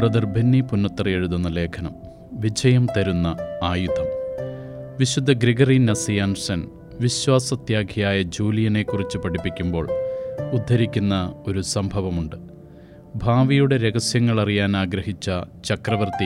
brother Benny Punnathara എഴുതുന്ന ലേഖനം വിജയം തരുന്ന ആയുധം വിശുദ്ധ ഗ്രിഗറി നസിയാൻസൻ വിശ്വാസത്യാഗിയായ ജൂലിയനെക്കുറിച്ച് പഠിപ്പിക്കുമ്പോൾ ഉദ്ധരിക്കുന്ന ഒരു സംഭവമുണ്ട് ഭാവിയുടെ രഹസ്യങ്ങൾ അറിയാൻ ആഗ്രഹിച്ച ചക്രവർത്തി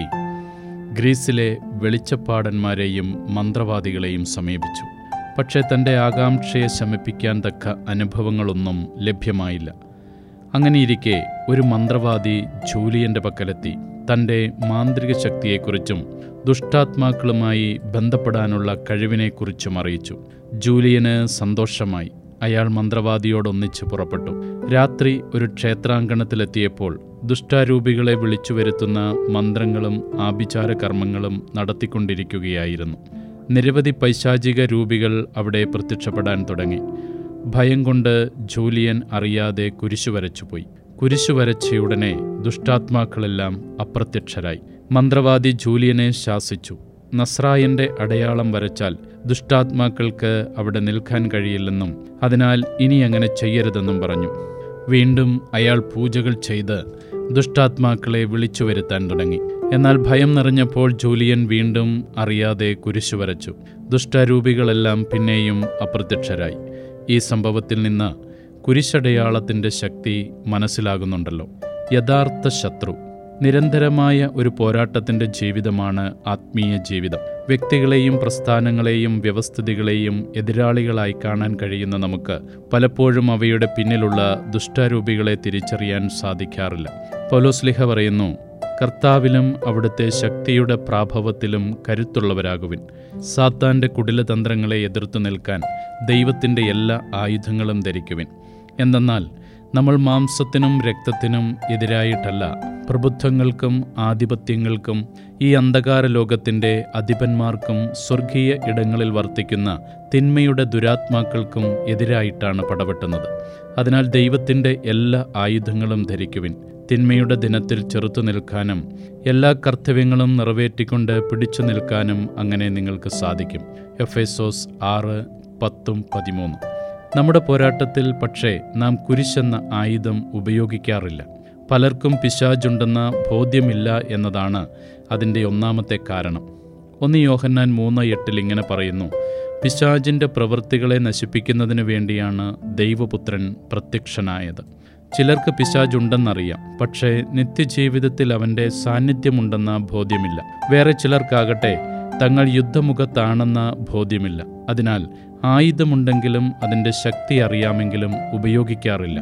ഗ്രീസിലെ വെളിച്ചപ്പാടന്മാരെയും മന്ത്രവാദികളെയും സമീപിച്ചു പക്ഷേ തൻ്റെ ആകാംക്ഷയെ ശമിപ്പിക്കാൻ തക്ക അനുഭവങ്ങളൊന്നും ലഭ്യമായില്ല അങ്ങനെയിരിക്കെ ഒരു മന്ത്രവാദി ജൂലിയൻ്റെ പക്കലെത്തി തൻ്റെ മാന്ത്രിക ശക്തിയെക്കുറിച്ചും ദുഷ്ടാത്മാക്കളുമായി ബന്ധപ്പെടാനുള്ള കഴിവിനെക്കുറിച്ചും അറിയിച്ചു ജൂലിയന് സന്തോഷമായി അയാൾ മന്ത്രവാദിയോടൊന്നിച്ച് പുറപ്പെട്ടു രാത്രി ഒരു ക്ഷേത്രാങ്കണത്തിലെത്തിയപ്പോൾ ദുഷ്ടാരൂപികളെ വിളിച്ചു വരുത്തുന്ന മന്ത്രങ്ങളും ആഭിചാര കർമ്മങ്ങളും നടത്തിക്കൊണ്ടിരിക്കുകയായിരുന്നു നിരവധി പൈശാചിക രൂപികൾ അവിടെ പ്രത്യക്ഷപ്പെടാൻ തുടങ്ങി ഭയം കൊണ്ട് ജൂലിയൻ അറിയാതെ കുരിശു വരച്ചുപോയി കുരിശു വരച്ചയുടനെ ദുഷ്ടാത്മാക്കളെല്ലാം അപ്രത്യക്ഷരായി മന്ത്രവാദി ജൂലിയനെ ശാസിച്ചു നസ്രായന്റെ അടയാളം വരച്ചാൽ ദുഷ്ടാത്മാക്കൾക്ക് അവിടെ നിൽക്കാൻ കഴിയില്ലെന്നും അതിനാൽ ഇനി അങ്ങനെ ചെയ്യരുതെന്നും പറഞ്ഞു വീണ്ടും അയാൾ പൂജകൾ ചെയ്ത് ദുഷ്ടാത്മാക്കളെ വിളിച്ചു വരുത്താൻ തുടങ്ങി എന്നാൽ ഭയം നിറഞ്ഞപ്പോൾ ജൂലിയൻ വീണ്ടും അറിയാതെ കുരിശു വരച്ചു ദുഷ്ടരൂപികളെല്ലാം പിന്നെയും അപ്രത്യക്ഷരായി ഈ സംഭവത്തിൽ നിന്ന് കുരിശടയാളത്തിൻ്റെ ശക്തി മനസ്സിലാകുന്നുണ്ടല്ലോ യഥാർത്ഥ ശത്രു നിരന്തരമായ ഒരു പോരാട്ടത്തിൻ്റെ ജീവിതമാണ് ആത്മീയ ജീവിതം വ്യക്തികളെയും പ്രസ്ഥാനങ്ങളെയും വ്യവസ്ഥിതികളെയും എതിരാളികളായി കാണാൻ കഴിയുന്ന നമുക്ക് പലപ്പോഴും അവയുടെ പിന്നിലുള്ള ദുഷ്ടാരൂപികളെ തിരിച്ചറിയാൻ സാധിക്കാറില്ല പൗലോസ്ലിഹ പറയുന്നു കർത്താവിലും അവിടുത്തെ ശക്തിയുടെ പ്രാഭവത്തിലും കരുത്തുള്ളവരാകുവിൻ സാത്താൻ്റെ കുടിലതന്ത്രങ്ങളെ എതിർത്തു നിൽക്കാൻ ദൈവത്തിൻ്റെ എല്ലാ ആയുധങ്ങളും ധരിക്കുവിൻ എന്തെന്നാൽ നമ്മൾ മാംസത്തിനും രക്തത്തിനും എതിരായിട്ടല്ല പ്രബുദ്ധങ്ങൾക്കും ആധിപത്യങ്ങൾക്കും ഈ അന്ധകാര ലോകത്തിൻ്റെ അധിപന്മാർക്കും സ്വർഗീയ ഇടങ്ങളിൽ വർത്തിക്കുന്ന തിന്മയുടെ ദുരാത്മാക്കൾക്കും എതിരായിട്ടാണ് പടവെട്ടുന്നത് അതിനാൽ ദൈവത്തിൻ്റെ എല്ലാ ആയുധങ്ങളും ധരിക്കുവിൻ തിന്മയുടെ ദിനത്തിൽ ചെറുത്തു നിൽക്കാനും എല്ലാ കർത്തവ്യങ്ങളും നിറവേറ്റിക്കൊണ്ട് പിടിച്ചു നിൽക്കാനും അങ്ങനെ നിങ്ങൾക്ക് സാധിക്കും എഫ് എസോസ് ആറ് പത്തും പതിമൂന്നും നമ്മുടെ പോരാട്ടത്തിൽ പക്ഷേ നാം കുരിശെന്ന ആയുധം ഉപയോഗിക്കാറില്ല പലർക്കും പിശാജുണ്ടെന്ന ബോധ്യമില്ല എന്നതാണ് അതിൻ്റെ ഒന്നാമത്തെ കാരണം ഒന്ന് യോഹന്നാൻ മൂന്ന് എട്ടിൽ ഇങ്ങനെ പറയുന്നു പിശാജിൻ്റെ പ്രവൃത്തികളെ നശിപ്പിക്കുന്നതിന് വേണ്ടിയാണ് ദൈവപുത്രൻ പ്രത്യക്ഷനായത് ചിലർക്ക് പിശാജുണ്ടെന്നറിയാം പക്ഷേ നിത്യജീവിതത്തിൽ അവൻ്റെ സാന്നിധ്യമുണ്ടെന്ന ബോധ്യമില്ല വേറെ ചിലർക്കാകട്ടെ തങ്ങൾ യുദ്ധമുഖത്താണെന്ന ബോധ്യമില്ല അതിനാൽ ആയുധമുണ്ടെങ്കിലും അതിൻ്റെ ശക്തി അറിയാമെങ്കിലും ഉപയോഗിക്കാറില്ല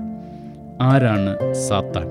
ആരാണ് സാത്താൻ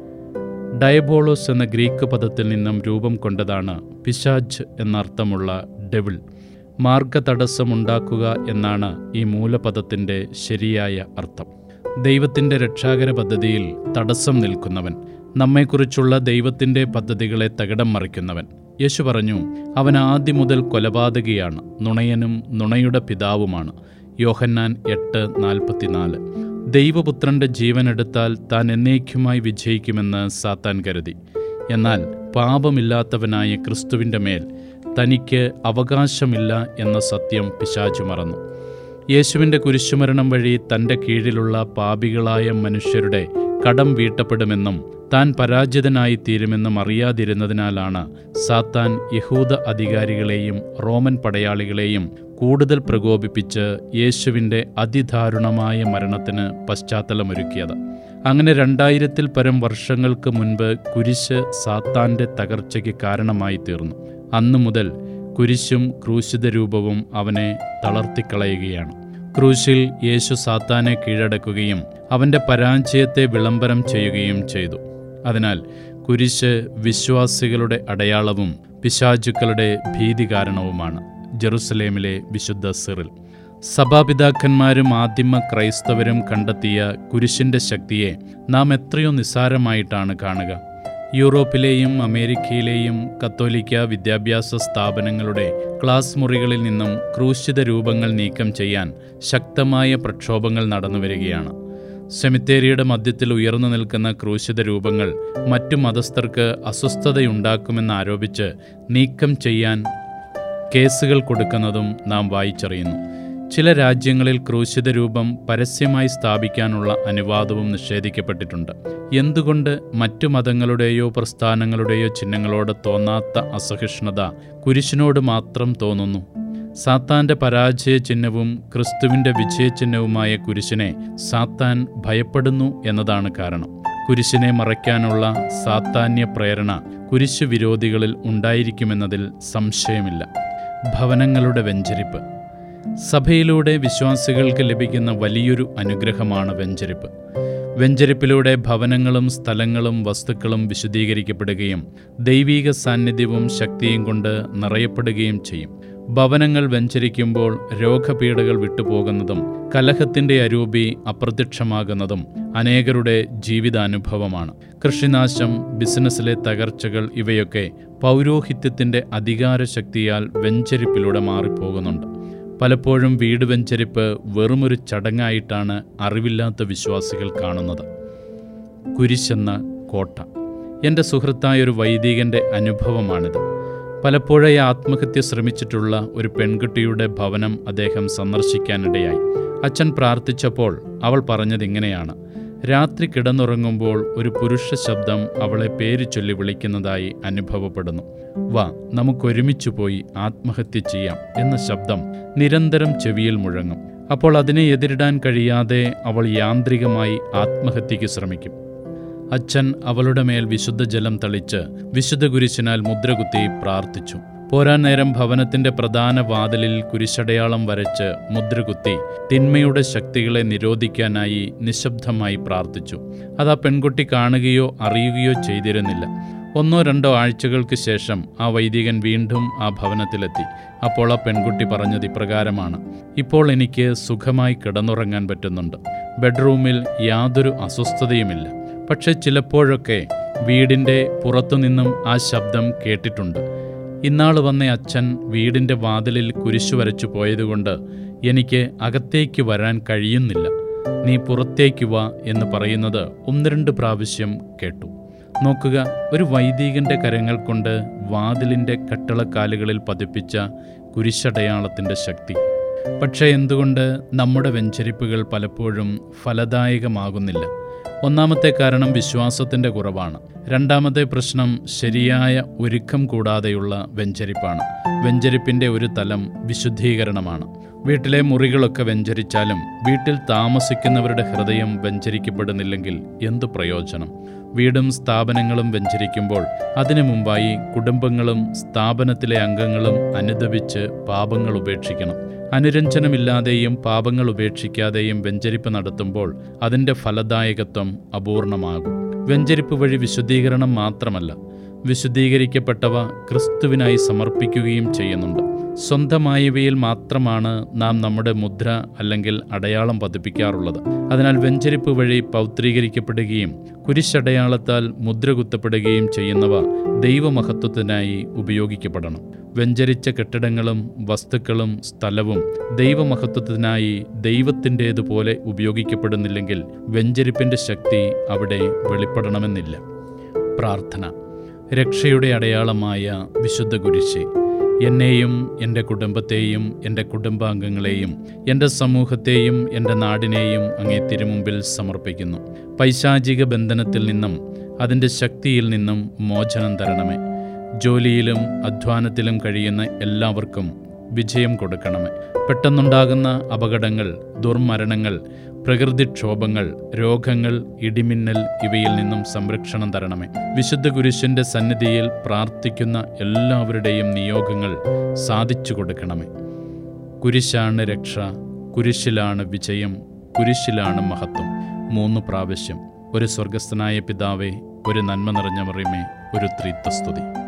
ഡയബോളോസ് എന്ന ഗ്രീക്ക് പദത്തിൽ നിന്നും രൂപം കൊണ്ടതാണ് പിശാജ് എന്നർത്ഥമുള്ള ഡെവിൾ മാർഗതടസ്സമുണ്ടാക്കുക എന്നാണ് ഈ മൂലപദത്തിൻ്റെ ശരിയായ അർത്ഥം ദൈവത്തിൻ്റെ രക്ഷാകര പദ്ധതിയിൽ തടസ്സം നിൽക്കുന്നവൻ നമ്മെക്കുറിച്ചുള്ള ദൈവത്തിൻ്റെ പദ്ധതികളെ തകിടം മറിക്കുന്നവൻ യേശു പറഞ്ഞു അവൻ ആദ്യം മുതൽ കൊലപാതകിയാണ് നുണയനും നുണയുടെ പിതാവുമാണ് യോഹന്നാൻ എട്ട് നാൽപ്പത്തിനാല് ദൈവപുത്രന്റെ ജീവനെടുത്താൽ താൻ എന്നേക്കുമായി വിജയിക്കുമെന്ന് സാത്താൻ കരുതി എന്നാൽ പാപമില്ലാത്തവനായ ക്രിസ്തുവിൻ്റെ മേൽ തനിക്ക് അവകാശമില്ല എന്ന സത്യം പിശാചു മറന്നു യേശുവിൻ്റെ കുരിശുമരണം വഴി തൻ്റെ കീഴിലുള്ള പാപികളായ മനുഷ്യരുടെ കടം വീട്ടപ്പെടുമെന്നും താൻ പരാജിതനായി തീരുമെന്നും അറിയാതിരുന്നതിനാലാണ് സാത്താൻ യഹൂദ അധികാരികളെയും റോമൻ പടയാളികളെയും കൂടുതൽ പ്രകോപിപ്പിച്ച് യേശുവിൻ്റെ അതിദാരുണമായ മരണത്തിന് പശ്ചാത്തലമൊരുക്കിയത് അങ്ങനെ രണ്ടായിരത്തിൽ പരം വർഷങ്ങൾക്ക് മുൻപ് കുരിശ് സാത്താൻ്റെ തകർച്ചയ്ക്ക് കാരണമായി തീർന്നു അന്നു മുതൽ കുരിശും ക്രൂശിത രൂപവും അവനെ തളർത്തിക്കളയുകയാണ് ക്രൂശിൽ യേശു സാത്താനെ കീഴടക്കുകയും അവൻ്റെ പരാജയത്തെ വിളംബരം ചെയ്യുകയും ചെയ്തു അതിനാൽ കുരിശ് വിശ്വാസികളുടെ അടയാളവും പിശാചുക്കളുടെ ഭീതി കാരണവുമാണ് ജെറുസലേമിലെ വിശുദ്ധ സിറിൽ സഭാപിതാക്കന്മാരും ആദിമ ക്രൈസ്തവരും കണ്ടെത്തിയ കുരിശിൻ്റെ ശക്തിയെ നാം എത്രയോ നിസ്സാരമായിട്ടാണ് കാണുക യൂറോപ്പിലെയും അമേരിക്കയിലെയും കത്തോലിക്ക വിദ്യാഭ്യാസ സ്ഥാപനങ്ങളുടെ ക്ലാസ് മുറികളിൽ നിന്നും ക്രൂശിത രൂപങ്ങൾ നീക്കം ചെയ്യാൻ ശക്തമായ പ്രക്ഷോഭങ്ങൾ നടന്നുവരികയാണ് സെമിത്തേരിയുടെ മധ്യത്തിൽ ഉയർന്നു നിൽക്കുന്ന ക്രൂശിത രൂപങ്ങൾ മറ്റു മതസ്ഥർക്ക് അസ്വസ്ഥതയുണ്ടാക്കുമെന്ന് ആരോപിച്ച് നീക്കം ചെയ്യാൻ കേസുകൾ കൊടുക്കുന്നതും നാം വായിച്ചറിയുന്നു ചില രാജ്യങ്ങളിൽ ക്രൂശിത രൂപം പരസ്യമായി സ്ഥാപിക്കാനുള്ള അനുവാദവും നിഷേധിക്കപ്പെട്ടിട്ടുണ്ട് എന്തുകൊണ്ട് മറ്റു മതങ്ങളുടെയോ പ്രസ്ഥാനങ്ങളുടെയോ ചിഹ്നങ്ങളോട് തോന്നാത്ത അസഹിഷ്ണുത കുരിശിനോട് മാത്രം തോന്നുന്നു സാത്താന്റെ പരാജയ ചിഹ്നവും ക്രിസ്തുവിന്റെ വിജയചിഹ്നവുമായ കുരിശിനെ സാത്താൻ ഭയപ്പെടുന്നു എന്നതാണ് കാരണം കുരിശിനെ മറയ്ക്കാനുള്ള സാത്താന്യ പ്രേരണ കുരിശു വിരോധികളിൽ ഉണ്ടായിരിക്കുമെന്നതിൽ സംശയമില്ല ഭവനങ്ങളുടെ വെഞ്ചരിപ്പ് സഭയിലൂടെ വിശ്വാസികൾക്ക് ലഭിക്കുന്ന വലിയൊരു അനുഗ്രഹമാണ് വെഞ്ചരിപ്പ് വെഞ്ചരിപ്പിലൂടെ ഭവനങ്ങളും സ്ഥലങ്ങളും വസ്തുക്കളും വിശുദ്ധീകരിക്കപ്പെടുകയും ദൈവീക സാന്നിധ്യവും ശക്തിയും കൊണ്ട് നിറയപ്പെടുകയും ചെയ്യും ഭവനങ്ങൾ വെഞ്ചരിക്കുമ്പോൾ രോഗപീഠകൾ വിട്ടുപോകുന്നതും കലഹത്തിന്റെ അരൂപി അപ്രത്യക്ഷമാകുന്നതും അനേകരുടെ ജീവിതാനുഭവമാണ് കൃഷിനാശം ബിസിനസ്സിലെ തകർച്ചകൾ ഇവയൊക്കെ പൗരോഹിത്യത്തിന്റെ അധികാരശക്തിയാൽ വെഞ്ചരിപ്പിലൂടെ മാറിപ്പോകുന്നുണ്ട് പലപ്പോഴും വീട് വെഞ്ചരിപ്പ് വെറുമൊരു ചടങ്ങായിട്ടാണ് അറിവില്ലാത്ത വിശ്വാസികൾ കാണുന്നത് കുരിശെന്ന കോട്ട എൻ്റെ സുഹൃത്തായ ഒരു വൈദികൻ്റെ അനുഭവമാണിത് പലപ്പോഴായി ആത്മഹത്യ ശ്രമിച്ചിട്ടുള്ള ഒരു പെൺകുട്ടിയുടെ ഭവനം അദ്ദേഹം സന്ദർശിക്കാനിടയായി അച്ഛൻ പ്രാർത്ഥിച്ചപ്പോൾ അവൾ പറഞ്ഞതിങ്ങനെയാണ് രാത്രി കിടന്നുറങ്ങുമ്പോൾ ഒരു പുരുഷ ശബ്ദം അവളെ പേര് ചൊല്ലി വിളിക്കുന്നതായി അനുഭവപ്പെടുന്നു വാ നമുക്കൊരുമിച്ചു പോയി ആത്മഹത്യ ചെയ്യാം എന്ന ശബ്ദം നിരന്തരം ചെവിയിൽ മുഴങ്ങും അപ്പോൾ അതിനെ എതിരിടാൻ കഴിയാതെ അവൾ യാന്ത്രികമായി ആത്മഹത്യയ്ക്ക് ശ്രമിക്കും അച്ഛൻ അവളുടെ മേൽ വിശുദ്ധ ജലം തളിച്ച് വിശുദ്ധ കുരിശിനാൽ മുദ്രകുത്തി പ്രാർത്ഥിച്ചു പോരാൻ നേരം ഭവനത്തിന്റെ പ്രധാന വാതിലിൽ കുരിശടയാളം വരച്ച് മുദ്രകുത്തി തിന്മയുടെ ശക്തികളെ നിരോധിക്കാനായി നിശബ്ദമായി പ്രാർത്ഥിച്ചു അത് ആ പെൺകുട്ടി കാണുകയോ അറിയുകയോ ചെയ്തിരുന്നില്ല ഒന്നോ രണ്ടോ ആഴ്ചകൾക്ക് ശേഷം ആ വൈദികൻ വീണ്ടും ആ ഭവനത്തിലെത്തി അപ്പോൾ ആ പെൺകുട്ടി പറഞ്ഞത് ഇപ്രകാരമാണ് ഇപ്പോൾ എനിക്ക് സുഖമായി കിടന്നുറങ്ങാൻ പറ്റുന്നുണ്ട് ബെഡ്റൂമിൽ യാതൊരു അസ്വസ്ഥതയുമില്ല പക്ഷെ ചിലപ്പോഴൊക്കെ വീടിൻ്റെ പുറത്തുനിന്നും ആ ശബ്ദം കേട്ടിട്ടുണ്ട് ഇന്നാൾ വന്ന അച്ഛൻ വീടിൻ്റെ വാതിലിൽ കുരിശു വരച്ചു പോയതുകൊണ്ട് എനിക്ക് അകത്തേക്ക് വരാൻ കഴിയുന്നില്ല നീ പുറത്തേക്ക് വാ എന്ന് പറയുന്നത് ഒന്ന് രണ്ട് പ്രാവശ്യം കേട്ടു നോക്കുക ഒരു വൈദികന്റെ കരങ്ങൾ കൊണ്ട് വാതിലിൻ്റെ കട്ടിളക്കാലുകളിൽ പതിപ്പിച്ച കുരിശടയാളത്തിൻ്റെ ശക്തി പക്ഷേ എന്തുകൊണ്ട് നമ്മുടെ വെഞ്ചരിപ്പുകൾ പലപ്പോഴും ഫലദായകമാകുന്നില്ല ഒന്നാമത്തെ കാരണം വിശ്വാസത്തിൻ്റെ കുറവാണ് രണ്ടാമത്തെ പ്രശ്നം ശരിയായ ഒരുക്കം കൂടാതെയുള്ള വെഞ്ചരിപ്പാണ് വെഞ്ചരിപ്പിൻ്റെ ഒരു തലം വിശുദ്ധീകരണമാണ് വീട്ടിലെ മുറികളൊക്കെ വെഞ്ചരിച്ചാലും വീട്ടിൽ താമസിക്കുന്നവരുടെ ഹൃദയം വെഞ്ചരിക്കപ്പെടുന്നില്ലെങ്കിൽ എന്തു പ്രയോജനം വീടും സ്ഥാപനങ്ങളും വെഞ്ചരിക്കുമ്പോൾ അതിനു മുമ്പായി കുടുംബങ്ങളും സ്ഥാപനത്തിലെ അംഗങ്ങളും അനുദപിച്ച് പാപങ്ങൾ ഉപേക്ഷിക്കണം അനുരഞ്ജനമില്ലാതെയും പാപങ്ങൾ ഉപേക്ഷിക്കാതെയും വെഞ്ചരിപ്പ് നടത്തുമ്പോൾ അതിൻ്റെ ഫലദായകത്വം അപൂർണമാകും വെഞ്ചരിപ്പ് വഴി വിശുദ്ധീകരണം മാത്രമല്ല വിശുദ്ധീകരിക്കപ്പെട്ടവ ക്രിസ്തുവിനായി സമർപ്പിക്കുകയും ചെയ്യുന്നുണ്ട് സ്വന്തമായവയിൽ മാത്രമാണ് നാം നമ്മുടെ മുദ്ര അല്ലെങ്കിൽ അടയാളം പതിപ്പിക്കാറുള്ളത് അതിനാൽ വെഞ്ചരിപ്പ് വഴി പൗത്രീകരിക്കപ്പെടുകയും കുരിശടയാളത്താൽ മുദ്ര കുത്തപ്പെടുകയും ചെയ്യുന്നവ ദൈവമഹത്വത്തിനായി ഉപയോഗിക്കപ്പെടണം വെഞ്ചരിച്ച കെട്ടിടങ്ങളും വസ്തുക്കളും സ്ഥലവും ദൈവമഹത്വത്തിനായി ദൈവത്തിൻ്റേതുപോലെ ഉപയോഗിക്കപ്പെടുന്നില്ലെങ്കിൽ വെഞ്ചരിപ്പിൻ്റെ ശക്തി അവിടെ വെളിപ്പെടണമെന്നില്ല പ്രാർത്ഥന രക്ഷയുടെ അടയാളമായ വിശുദ്ധ കുരിശേ എന്നെയും എൻ്റെ കുടുംബത്തെയും എൻ്റെ കുടുംബാംഗങ്ങളെയും എൻ്റെ സമൂഹത്തെയും എൻ്റെ നാടിനെയും അങ്ങേ തിരുമുമ്പിൽ സമർപ്പിക്കുന്നു പൈശാചിക ബന്ധനത്തിൽ നിന്നും അതിൻ്റെ ശക്തിയിൽ നിന്നും മോചനം തരണമേ ജോലിയിലും അധ്വാനത്തിലും കഴിയുന്ന എല്ലാവർക്കും വിജയം കൊടുക്കണമേ പെട്ടെന്നുണ്ടാകുന്ന അപകടങ്ങൾ ദുർമരണങ്ങൾ പ്രകൃതിക്ഷോഭങ്ങൾ രോഗങ്ങൾ ഇടിമിന്നൽ ഇവയിൽ നിന്നും സംരക്ഷണം തരണമേ വിശുദ്ധ കുരിശിൻ്റെ സന്നിധിയിൽ പ്രാർത്ഥിക്കുന്ന എല്ലാവരുടെയും നിയോഗങ്ങൾ സാധിച്ചു കൊടുക്കണമേ കുരിശാണ് രക്ഷ കുരിശിലാണ് വിജയം കുരിശിലാണ് മഹത്വം മൂന്ന് പ്രാവശ്യം ഒരു സ്വർഗസ്ഥനായ പിതാവേ ഒരു നന്മ നിറഞ്ഞ മറിമേ ഒരു ത്രിത്വസ്തുതി